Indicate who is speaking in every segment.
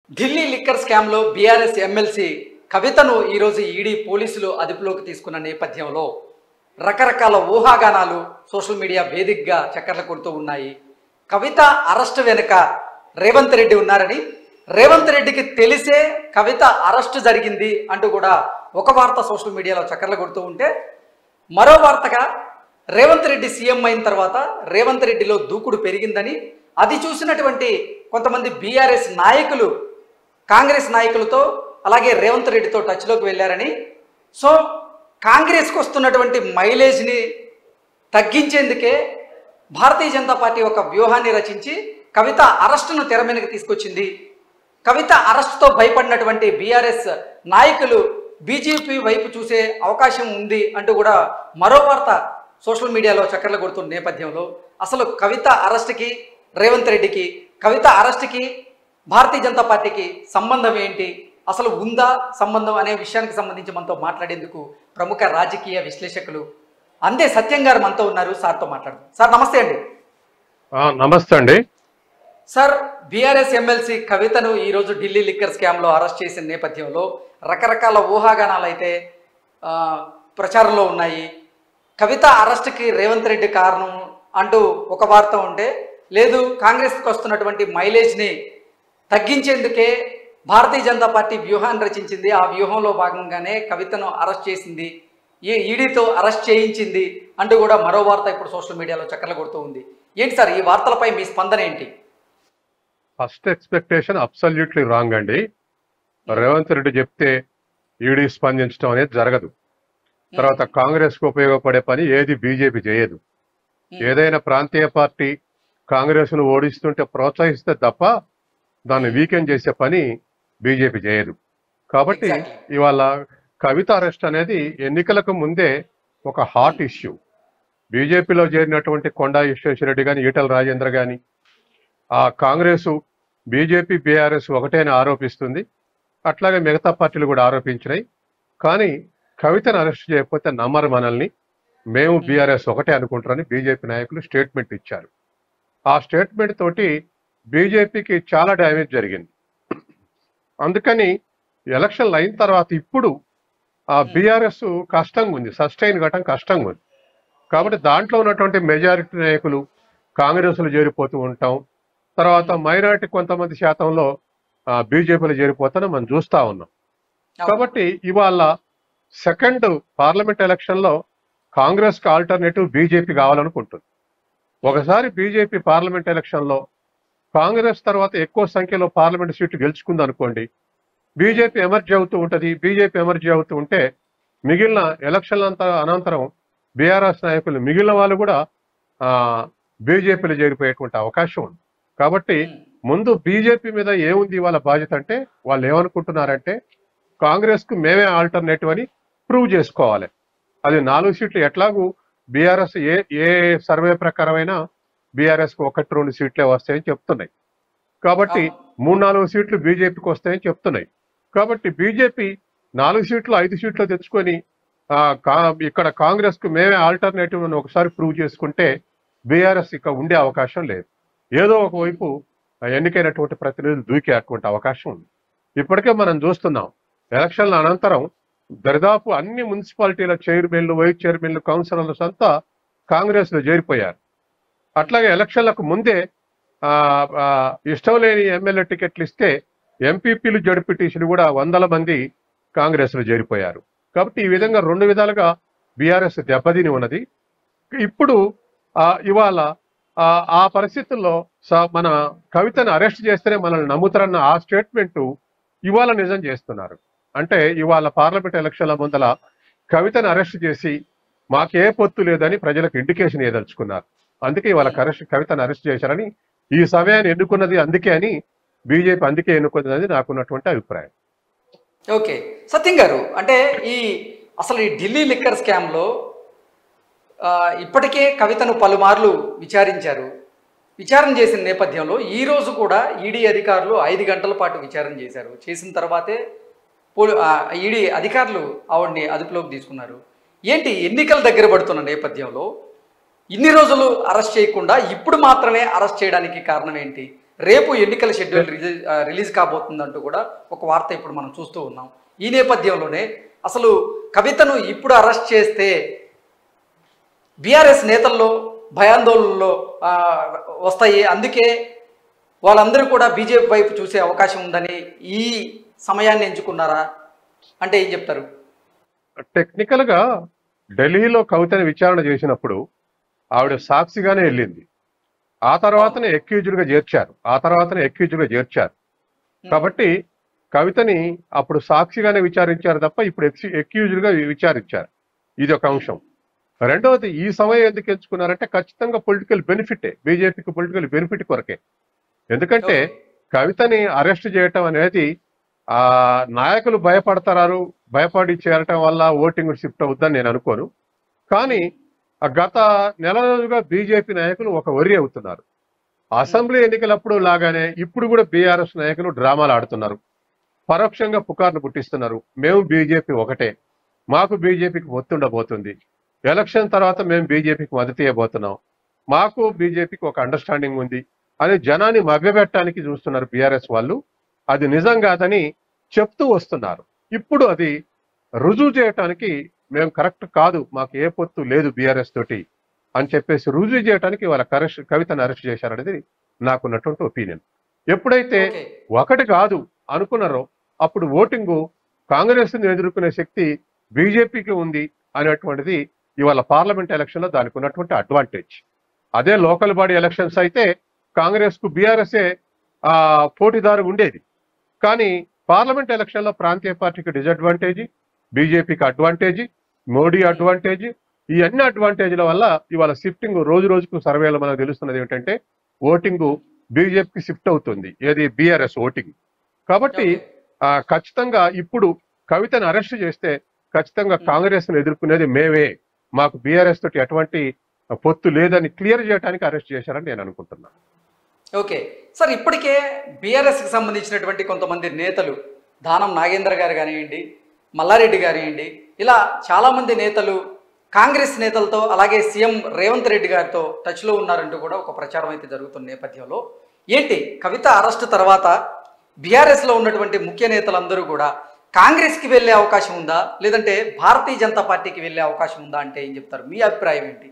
Speaker 1: Delhi liquor స్కామ్లో BRS MLC కవితను ఈరోజు ఈడీ పోలీసులు అదుపులోకి తీసుకున్న నేపథ్యంలో రకరకాల ఊహాగానాలు సోషల్ మీడియా వేదికగా చక్కర్లు కొడుతూ ఉన్నాయి కవిత అరెస్టు వెనుక రేవంత్ రెడ్డి ఉన్నారని రేవంత్ రెడ్డికి తెలిసే కవిత అరెస్టు జరిగింది అంటూ కూడా ఒక వార్త సోషల్ మీడియాలో చక్కర్లు కొడుతూ ఉంటే మరో వార్తగా రేవంత్ రెడ్డి సీఎం అయిన తర్వాత రేవంత్ రెడ్డిలో దూకుడు పెరిగిందని అది చూసినటువంటి కొంతమంది బీఆర్ఎస్ నాయకులు కాంగ్రెస్ నాయకులతో అలాగే రేవంత్ రెడ్డితో టచ్లోకి వెళ్ళారని సో కాంగ్రెస్కి వస్తున్నటువంటి మైలేజ్ని తగ్గించేందుకే భారతీయ జనతా పార్టీ ఒక వ్యూహాన్ని రచించి కవిత అరెస్టును తెర మీదకి తీసుకొచ్చింది కవిత అరెస్టుతో భయపడినటువంటి బీఆర్ఎస్ నాయకులు బీజేపీ వైపు చూసే అవకాశం ఉంది అంటూ కూడా మరో వార్త సోషల్ మీడియాలో చక్కర్లు కొడుతున్న నేపథ్యంలో అసలు కవిత అరెస్ట్కి రేవంత్ రెడ్డికి కవిత అరెస్ట్కి భారతీయ జనతా పార్టీకి సంబంధం ఏంటి అసలు ఉందా సంబంధం అనే విషయానికి సంబంధించి మనతో మాట్లాడేందుకు ప్రముఖ రాజకీయ విశ్లేషకులు అందే సత్యం గారు మనతో ఉన్నారు సార్తో మాట్లాడదాం సార్ నమస్తే అండి
Speaker 2: ఆ, నమస్తే అండి
Speaker 1: సార్ బీఆర్ఎస్ ఎమ్మెల్సీ కవితను ఈరోజు ఢిల్లీ లిక్కర్ స్కామ్లో అరెస్ట్ చేసిన నేపథ్యంలో రకరకాల ఊహాగానాలు అయితే ఆ, ప్రచారంలో ఉన్నాయి కవిత అరెస్ట్కి రేవంత్ రెడ్డి కారణం అంటూ ఒక వార్త ఉంటే లేదు కాంగ్రెస్కి వస్తున్నటువంటి మైలేజ్ని తగ్గించేందుకే భారతీయ జనతా పార్టీ వ్యూహాన్ని రచించింది ఆ వ్యూహంలో భాగంగానే కవితను అరెస్ట్ చేసింది ఈ ఈడీతో అరెస్ట్ చేయించింది అంటూ కూడా మరో వార్త ఇప్పుడు సోషల్ మీడియాలో చక్కర్లు కొడుతూ ఉంది ఏంటి సార్ ఈ వార్తలపై మీ స్పందన ఏంటి
Speaker 2: ఫస్ట్ ఎక్స్పెక్టేషన్ అబ్సల్యూట్లీ రాంగ్ అండి రేవంత్ రెడ్డి చెప్తే ఈడీ స్పందించడం అనేది జరగదు తర్వాత కాంగ్రెస్ కు ఉపయోగపడే పని ఏది బీజేపీ చేయదు ఏదైనా ప్రాంతీయ పార్టీ కాంగ్రెస్ ను ఓడిస్తుంటే ప్రోత్సహిస్తే తప్ప దాన్ని వీకెండ్ చేసే పని బీజేపీ చేయదు కాబట్టి
Speaker 1: Exactly.
Speaker 2: ఇవాళ కవిత అరెస్ట్ అనేది ఎన్నికలకు ముందే ఒక హాట్ ఇష్యూ బీజేపీలో చేరినటువంటి కొండా విశ్వేశ్వరరెడ్డి కానీ ఈటల రాజేంద్ర కానీ ఆ కాంగ్రెస్ బీజేపీ బీఆర్ఎస్ ఒకటేని ఆరోపిస్తుంది అట్లాగే మిగతా పార్టీలు కూడా ఆరోపించినాయి కానీ కవితను అరెస్ట్ చేయకపోతే నమ్మరు మనల్ని మేము బీఆర్ఎస్ ఒకటే అనుకుంటారని బీజేపీ నాయకులు స్టేట్మెంట్ ఇచ్చారు ఆ స్టేట్మెంట్ తోటి బీజేపీకి చాలా డ్యామేజ్ జరిగింది అందుకని ఎలక్షన్లు అయిన తర్వాత ఇప్పుడు ఆ బీఆర్ఎస్ కష్టంగా ఉంది సస్టైన్ కట్టడం కష్టంగా ఉంది కాబట్టి దాంట్లో ఉన్నటువంటి మెజారిటీ నాయకులు కాంగ్రెస్లో చేరిపోతూ ఉంటాం తర్వాత మైనారిటీ కొంతమంది శాతంలో బీజేపీలో చేరిపోతాను మనం చూస్తా ఉన్నాం కాబట్టి ఇవాళ సెకండ్ పార్లమెంట్ ఎలక్షన్ లో కాంగ్రెస్ కి ఆల్టర్నేటివ్ బీజేపీ కావాలనుకుంటుంది ఒకసారి బీజేపీ పార్లమెంట్ ఎలక్షన్ లో కాంగ్రెస్ తర్వాత ఎక్కువ సంఖ్యలో పార్లమెంట్ సీట్లు గెలుచుకుంది అనుకోండి బీజేపీ ఎమర్జీ అవుతూ ఉంటది బీజేపీ ఎమర్జీ అవుతూ ఉంటే మిగిలిన ఎలక్షన్ల అనంతరం బీఆర్ఎస్ నాయకులు మిగిలిన వాళ్ళు కూడా ఆ బీజేపీలో చేరిపోయేటువంటి అవకాశం ఉంది కాబట్టి ముందు బీజేపీ మీద ఏముంది వాళ్ళ బాధ్యత అంటే వాళ్ళు ఏమనుకుంటున్నారంటే కాంగ్రెస్ కు మేమే ఆల్టర్నేటివ్ అని ప్రూవ్ చేసుకోవాలి అది నాలుగు సీట్లు ఎట్లాగూ బీఆర్ఎస్ ఏ ఏ సర్వే ప్రకారమైనా బీఆర్ఎస్ కు ఒకటి రెండు సీట్లే వస్తాయని చెప్తున్నాయి కాబట్టి మూడు నాలుగు సీట్లు బీజేపీకి వస్తాయని చెప్తున్నాయి కాబట్టి బీజేపీ నాలుగు సీట్లు ఐదు సీట్లు తెచ్చుకొని ఆ, కా- ఇక్కడ కాంగ్రెస్ కు మేమే ఆల్టర్నేటివ్ అని ఒకసారి ప్రూవ్ చేసుకుంటే బీఆర్ఎస్ ఇక ఉండే అవకాశం లేదు ఏదో ఒకవైపు ఆ, ఎన్నికైనటువంటి ప్రతినిధులు దూకే అటువంటి అవకాశం ఉంది ఇప్పటికే మనం చూస్తున్నాం ఎలక్షన్ల అనంతరం దరిదాపు అన్ని మున్సిపాలిటీల చైర్మన్లు వైస్ చైర్మన్లు కౌన్సిలర్లు అంతా కాంగ్రెస్ లో చేరిపోయారు అట్లాగే ఎలక్షన్లకు ముందే ఆ, ఆ, ఇష్టం లేని ఎమ్మెల్యే టికెట్లు ఇస్తే ఎంపీపీలు జడ్పీటీసీలు కూడా వందల మంది కాంగ్రెస్ లో చేరిపోయారు కాబట్టి ఈ విధంగా రెండు విధాలుగా బీఆర్ఎస్ దెబ్బతిని ఉన్నది ఇప్పుడు ఆ, ఇవాళ ఆ, ఆ పరిస్థితుల్లో స- మన కవితను అరెస్ట్ చేస్తేనే మనల్ని నమ్ముతారన్న ఆ స్టేట్మెంట్ ఇవాళ నిజం చేస్తున్నారు అంటే ఇవాళ పార్లమెంట్ ఎలక్షన్ల ముందల కవితను అరెస్ట్ చేసి మాకే పొత్తు లేదని ప్రజలకు ఇండికేషన్ ఇవ్వదలుచుకున్నారు అందుకే ఇవాళ కరెస్ట్ కవితను అరెస్ట్ చేశారని ఈ సమయాన్ని ఎన్నుకున్నది అందుకే అని బీజేపీ అందుకే ఎన్నుకున్నది నాకున్నటువంటి అభిప్రాయం
Speaker 1: ఓకే సత్యం గారు అంటే ఈ అసలు ఈ ఢిల్లీ లిక్కర్ స్కామ్లో ఆ, ఇప్పటికే కవితను పలుమార్లు విచారించారు విచారణ చేసిన నేపథ్యంలో ఈ రోజు కూడా ఈడీ అధికారులు ఐదు గంటల పాటు విచారణ చేశారు చేసిన తర్వాతే పోలీ ఈడీ అధికారులు ఆవిడ్ని అదుపులోకి తీసుకున్నారు ఏంటి ఎన్నికలు దగ్గర పడుతున్న నేపథ్యంలో ఇన్ని రోజులు అరెస్ట్ చేయకుండా ఇప్పుడు మాత్రమే అరెస్ట్ చేయడానికి కారణం ఏంటి రేపు ఎన్నికల షెడ్యూల్ రిలీజ్ ఆ, రిలీజ్ కాబోతుందంటూ కూడా ఒక వార్త ఇప్పుడు మనం చూస్తూ ఉన్నాం ఈ నేపథ్యంలోనే అసలు కవితను ఇప్పుడు అరెస్ట్ చేస్తే బీఆర్ఎస్ నేతల్లో భయాందోళనలో ఆ, వస్తాయి అందుకే వాళ్ళందరూ కూడా బీజేపీ వైపు చూసే అవకాశం ఉందని ఈ సమయాన్ని ఎంచుకున్నారా అంటే ఏం చెప్తారు
Speaker 2: టెక్నికల్ గా ఢిల్లీలో కవితని విచారణ చేసినప్పుడు ఆవిడ సాక్షిగానే వెళ్ళింది ఆ తర్వాతనే accused గా చేర్చారు ఆ తర్వాతనే accused గా చేర్చారు కాబట్టి కవితని అప్పుడు సాక్షిగానే విచారించారు తప్ప ఇప్పుడు accused గా విచారించారు ఇది ఒక అంశం రెండవది ఈ సమయం ఎందుకు ఎంచుకున్నారంటే ఖచ్చితంగా పొలిటికల్ బెనిఫిటే బీజేపీకి పొలిటికల్ బెనిఫిట్ కొరకే ఎందుకంటే కవితని అరెస్ట్ చేయటం అనేది ఆ నాయకులు భయపడతారు భయపడి చేరటం వల్ల ఓటింగ్ షిఫ్ట్ అవుద్దని నేను అనుకోను కానీ ఆ గత నెల రోజుగా బీజేపీ నాయకులు ఒక వరి అవుతున్నారు అసెంబ్లీ ఎన్నికలప్పుడు లాగానే ఇప్పుడు కూడా బీఆర్ఎస్ నాయకులు డ్రామాలు ఆడుతున్నారు పరోక్షంగా పుకార్లు పుట్టిస్తున్నారు మేము బీజేపీ ఒకటే మాకు బీజేపీకి ఒత్తుండబోతుంది ఎలక్షన్ తర్వాత మేము బీజేపీకి మద్దతు ఇవ్వబోతున్నాం మాకు బీజేపీకి ఒక అండర్స్టాండింగ్ ఉంది అని జనాన్ని మభ్యపెట్టడానికి చూస్తున్నారు బీఆర్ఎస్ వాళ్ళు అది నిజం కాదని చెప్తూ వస్తున్నారు ఇప్పుడు అది రుజువు చేయటానికి మేము కరెక్ట్ కాదు మాకు ఏ పొత్తు లేదు బీఆర్ఎస్ తోటి అని చెప్పేసి రుజువు చేయడానికి వాళ్ళ కరెక్ట్ కవితను అరెస్ట్ చేశారనేది నాకున్నటువంటి ఒపీనియన్ ఎప్పుడైతే
Speaker 1: ఓకే
Speaker 2: ఒకటి కాదు అనుకున్నారో అప్పుడు ఓటింగు కాంగ్రెస్ ని ఎదుర్కొనే శక్తి బీజేపీకి ఉంది అనేటువంటిది ఇవాళ పార్లమెంట్ ఎలక్షన్ లో దానికి ఉన్నటువంటి అడ్వాంటేజ్ అదే లోకల్ బాడీ ఎలక్షన్స్ అయితే కాంగ్రెస్ కు బీఆర్ఎస్ఏ ఆ పోటీదారు ఉండేది కానీ పార్లమెంట్ ఎలక్షన్ లో ప్రాంతీయ పార్టీకి డిసడ్వాంటేజ్ బీజేపీకి అడ్వాంటేజ్ మోడీ అడ్వాంటేజ్ ఈ అన్ని అడ్వాంటేజ్ల వల్ల ఇవాళ షిఫ్టింగ్ రోజు రోజుకు సర్వేలో మనకు తెలుస్తున్నది ఏమిటంటే ఓటింగ్ బీజేపీకి షిఫ్ట్ అవుతుంది ఏది బీఆర్ఎస్ ఓటింగ్ కాబట్టి ఆ, ఖచ్చితంగా ఇప్పుడు కవితను అరెస్ట్ చేస్తే ఖచ్చితంగా కాంగ్రెస్ ను ఎదుర్కొనేది మేమే మాకు బీఆర్ఎస్ తోటి ఎటువంటి పొత్తు లేదని క్లియర్ చేయడానికి అరెస్ట్ చేశారని నేను అనుకుంటున్నాను
Speaker 1: ఓకే సార్ ఇప్పటికే బీఆర్ఎస్కి సంబంధించినటువంటి కొంతమంది నేతలు దానం నాగేంద్ర గారు కానివ్వండి మల్లారెడ్డి కానివ్వండి ఇలా చాలామంది నేతలు కాంగ్రెస్ నేతలతో అలాగే సీఎం రేవంత్ రెడ్డి గారితో టచ్లో ఉన్నారంటూ కూడా ఒక ప్రచారం అయితే జరుగుతున్న నేపథ్యంలో ఏంటి కవిత అరెస్ట్ తర్వాత బీఆర్ఎస్లో ఉన్నటువంటి ముఖ్య నేతలందరూ కూడా కాంగ్రెస్కి వెళ్ళే అవకాశం ఉందా లేదంటే భారతీయ జనతా పార్టీకి వెళ్ళే అవకాశం ఉందా అంటే ఏం చెప్తారు మీ అభిప్రాయం ఏంటి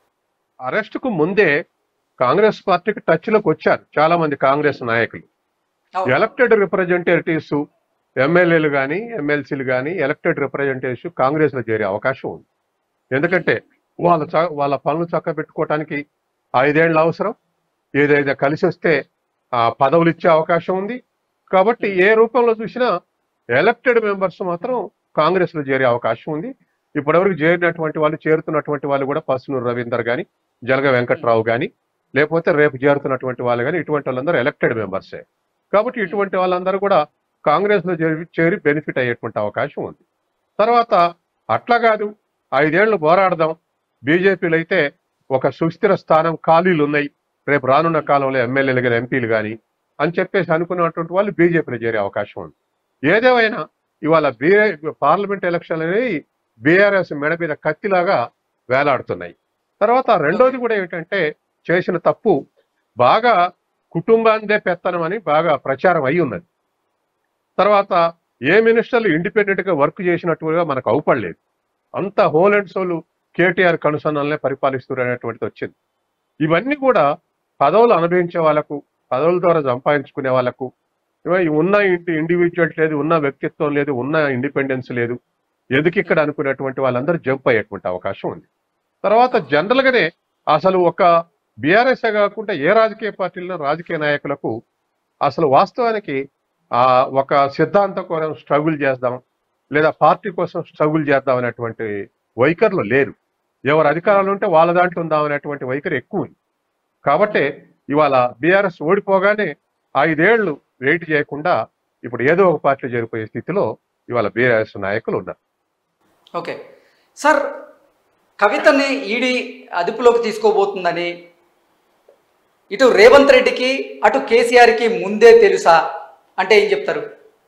Speaker 2: అరెస్ట్ కు ముందే కాంగ్రెస్ పార్టీకి టచ్ లోకి వచ్చారు చాలా మంది కాంగ్రెస్ నాయకులు
Speaker 1: అవును.
Speaker 2: ఎలక్టెడ్ రిప్రజెంటేటివ్స్ ఎమ్మెల్యేలు కానీ ఎమ్మెల్సీలు కానీ ఎలక్టెడ్ రిప్రజెంటేటివ్స్ కాంగ్రెస్ లో చేరే అవకాశం ఉంది ఎందుకంటే వాళ్ళ చ- వాళ్ళ పనులు చక్క పెట్టుకోవటానికి ఐదేళ్ళు అవసరం ఏదైతే కలిసి వస్తే ఆ పదవులు ఇచ్చే అవకాశం ఉంది కాబట్టి ఏ రూపంలో చూసినా ఎలక్టెడ్ మెంబర్స్ మాత్రం కాంగ్రెస్ లో చేరే అవకాశం ఉంది ఇప్పటివరకు చేరినటువంటి వాళ్ళు చేరుతున్నటువంటి వాళ్ళు కూడా పసునూరు రవీందర్ గాని జలగ వెంకట్రావు గాని లేకపోతే రేపు చేరుతున్నటువంటి వాళ్ళు కానీ ఇటువంటి వాళ్ళందరూ ఎలక్టెడ్ మెంబర్సే కాబట్టి ఇటువంటి వాళ్ళందరూ కూడా కాంగ్రెస్ లో చేరి చేరి బెనిఫిట్ అయ్యేటువంటి అవకాశం ఉంది తర్వాత అట్లా కాదు ఐదేళ్లు పోరాడదాం బీజేపీలు అయితే ఒక సుస్థిర స్థానం ఖాళీలు ఉన్నాయి రేపు రానున్న కాలంలో ఎమ్మెల్యేలు కానీ ఎంపీలు కానీ అని చెప్పేసి అనుకున్నటువంటి వాళ్ళు బీజేపీలో చేరే అవకాశం ఉంది ఏదేమైనా ఇవాళ బీ పార్లమెంట్ ఎలక్షన్ అనేవి బీఆర్ఎస్ మెడ మీద కత్తిలాగా వేలాడుతున్నాయి తర్వాత రెండోది కూడా ఏమిటంటే చేసిన తప్పు బాగా కుటుంబాందే పెత్తనం అని బాగా ప్రచారం అయి ఉన్నది తర్వాత ఏ మినిస్టర్లు ఇండిపెండెంట్ గా వర్క్ చేసినట్టుగా మనకు అవుపడలేదు అంత హోల్ అండ్ సోల్ కేటీఆర్ కనుసన్నలనే పరిపాలిస్తున్నారు అనేటువంటిది వచ్చింది ఇవన్నీ కూడా పదవులు అనుభవించే వాళ్ళకు పదవుల ద్వారా సంపాదించుకునే వాళ్ళకు ఇవ- ఉన్న ఇంటి ఇండివిజువల్ లేదు ఉన్న వ్యక్తిత్వం లేదు ఉన్న ఇండిపెండెన్స్ లేదు ఎందుకు ఇక్కడ అనుకునేటువంటి వాళ్ళందరూ జంప్ అయ్యేటువంటి అవకాశం ఉంది తర్వాత జనరల్ గానే అసలు ఒక బీఆర్ఎస్ కాకుండా ఏ రాజకీయ పార్టీలో రాజకీయ నాయకులకు అసలు వాస్తవానికి ఆ ఒక సిద్ధాంతం కోసం స్ట్రగుల్ చేద్దాం లేదా పార్టీ కోసం స్ట్రగుల్ చేద్దాం అనేటువంటి వైఖరులు లేరు ఎవరు అధికారాలు ఉంటే వాళ్ళ దాంట్లో ఉందాం అనేటువంటి వైఖరి ఎక్కువ ఉంది కాబట్టి ఇవాళ బీఆర్ఎస్ ఓడిపోగానే ఐదేళ్లు వెయిట్ చేయకుండా ఇప్పుడు ఏదో ఒక పార్టీ చేరిపోయే స్థితిలో ఇవాళ బీఆర్ఎస్ నాయకులు ఉన్నారు
Speaker 1: ఓకే సార్ కవితని ఈడీ అదుపులోకి తీసుకోబోతుందని ఇటు రేవంత్ రెడ్డికి అటు కేసీఆర్కి ముందే తెలుసా అంటే ఏం చెప్తారు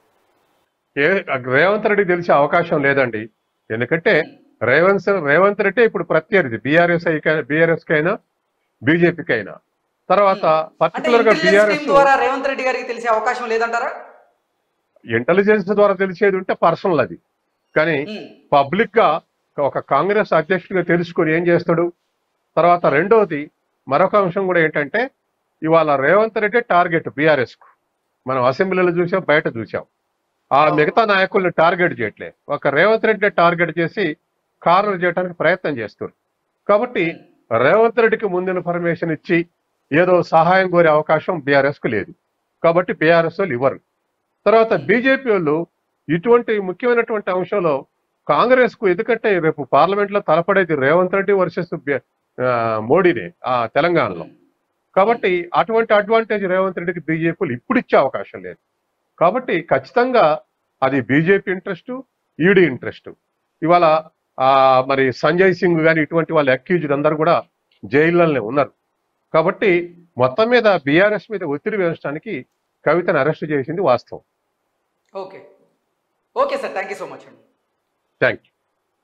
Speaker 2: ఏ రేవంత్ రెడ్డి తెలిసే అవకాశం లేదండి ఎందుకంటే రేవంత్ రేవంత్ రెడ్డి ఇప్పుడు ప్రత్యర్థి బీఆర్ఎస్ బీఆర్ఎస్ కైనా బీజేపీకి అయినా తర్వాత
Speaker 1: అంటే
Speaker 2: పర్టికులర్ గా
Speaker 1: ఇంటెలిజెన్స్
Speaker 2: బీఆర్ఎస్
Speaker 1: టీం ద్వారా రేవంత్ రెడ్డి గారికి తెలిసే అవకాశం లేదంటారా
Speaker 2: ఇంటెలిజెన్స్ ద్వారా తెలిసేది ఉంటే పర్సనల్ అది కానీ
Speaker 1: ఉమ్,
Speaker 2: పబ్లిక్ గా ఒక కాంగ్రెస్ అధ్యక్షుడిగా తెలుసుకొని ఏం చేస్తాడు తర్వాత రెండోది మరొక అంశం కూడా ఏంటంటే ఇవాళ రేవంత్ రెడ్డి టార్గెట్ బీఆర్ఎస్ కు మనం అసెంబ్లీలో చూసాం బయట చూసాం ఆ మిగతా నాయకుల్ని టార్గెట్ చేయట్లే ఒక రేవంత్ రెడ్డి టార్గెట్ చేసి కార్నర్ చేయడానికి ప్రయత్నం చేస్తారు కాబట్టి రేవంత్ రెడ్డికి ముందు ఇన్ఫర్మేషన్ ఇచ్చి ఏదో సహాయం కోరే అవకాశం బీఆర్ఎస్ కు లేదు కాబట్టి బీఆర్ఎస్ వాళ్ళు ఇవ్వరు తర్వాత బీజేపీ వాళ్ళు ఇటువంటి ముఖ్యమైనటువంటి అంశంలో కాంగ్రెస్ కు ఎందుకంటే రేపు పార్లమెంట్ లో తలపడేది రేవంత్ రెడ్డి వర్సెస్ మోడీనే ఆ తెలంగాణలో కాబట్టి అటువంటి అడ్వాంటేజ్ రేవంత్ రెడ్డికి బీజేపీలు ఇప్పుడు ఇచ్చే అవకాశం లేదు కాబట్టి ఖచ్చితంగా అది బీజేపీ ఇంట్రెస్ట్ ఈడీ ఇంట్రెస్ట్ ఇవాళ ఆ మరి సంజయ్ సింగ్ గాని ఇటువంటి వాళ్ళ అక్యూజ్డ్ అందరూ కూడా జైల్లోనే ఉన్నారు కాబట్టి మొత్తం మీద బీఆర్ఎస్ మీద ఒత్తిడి వేయడానికి కవితను అరెస్ట్ చేసింది వాస్తవం
Speaker 1: okay okay sir thank you so much అండి
Speaker 2: థ్యాంక్ యూ